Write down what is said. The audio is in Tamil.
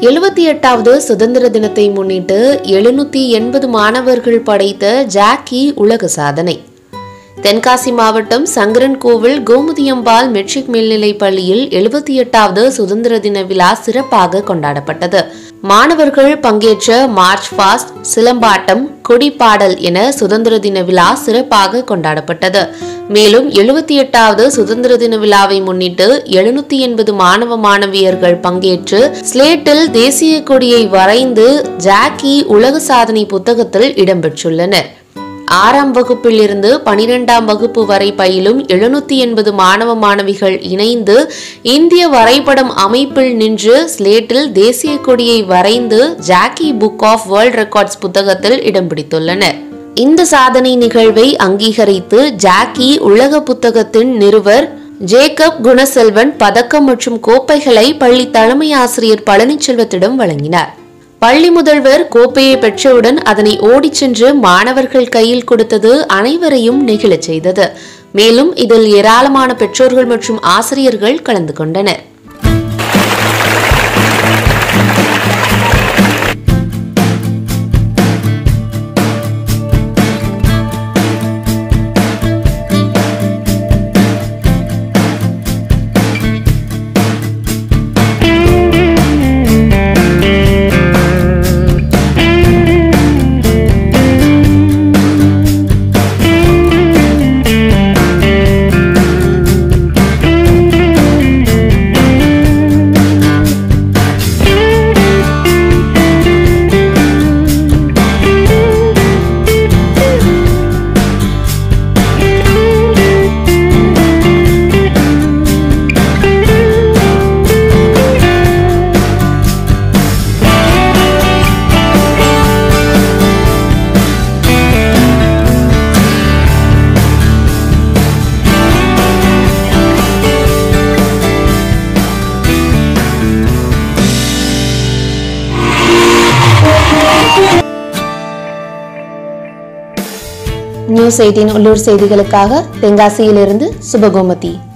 எழுபத்தி எட்டாவது சுதந்திர தினத்தை முன்னிட்டு எழுநூத்தி எண்பது மாணவர்கள் படைத்த ஜாக்கி உலக சாதனை தென்காசி மாவட்டம் சங்கரன் கோவில் கோமுதியம்பால் மெட்ரிக் மேல்நிலைப் பள்ளியில் எழுபத்தி எட்டாவது சுதந்திர தின விழா சிறப்பாக கொண்டாடப்பட்டது மாணவர்கள் பங்கேற்ற மார்ச் பாஸ்ட் சிலம்பாட்டம் கொடிப்பாடல் என சுதந்திர தின விழா சிறப்பாக கொண்டாடப்பட்டது மேலும் எழுபத்தி எட்டாவது சுதந்திர தின விழாவை முன்னிட்டு எழுநூத்தி எண்பது மாணவ மாணவியர்கள் பங்கேற்று ஸ்லேட்டில் தேசிய கொடியை வரைந்து ஜாக்கி உலக சாதனை புத்தகத்தில் இடம்பெற்றுள்ளனர் ஆறாம் வகுப்பில் இருந்து பனிரெண்டாம் வகுப்பு வரை பயிலும் எழுநூத்தி எண்பது மாணவ மாணவிகள் இணைந்து இந்திய வரைபடம் அமைப்பில் நின்று ஸ்லேட்டில் தேசிய கொடியை வரைந்து ஜாக்கி புக் ஆஃப் வேர்ல்ட் ரெக்கார்ட்ஸ் புத்தகத்தில் இடம் பிடித்துள்ளனர் இந்த சாதனை நிகழ்வை அங்கீகரித்து ஜாக்கி உலக புத்தகத்தின் நிறுவர் ஜேக்கப் குணசெல்வன் பதக்கம் மற்றும் கோப்பைகளை பள்ளி தலைமை ஆசிரியர் பழனிச்செல்வத்திடம் வழங்கினார் பள்ளி முதல்வர் கோப்பையை பெற்றவுடன் அதனை ஓடிச் சென்று மாணவர்கள் கையில் கொடுத்தது அனைவரையும் நெகிழச் செய்தது மேலும் இதில் ஏராளமான பெற்றோர்கள் மற்றும் ஆசிரியர்கள் கலந்து கொண்டனர் நியூஸ் எயிட்டின் உள்ளூர் செய்திகளுக்காக தென்காசியிலிருந்து சுபகோமதி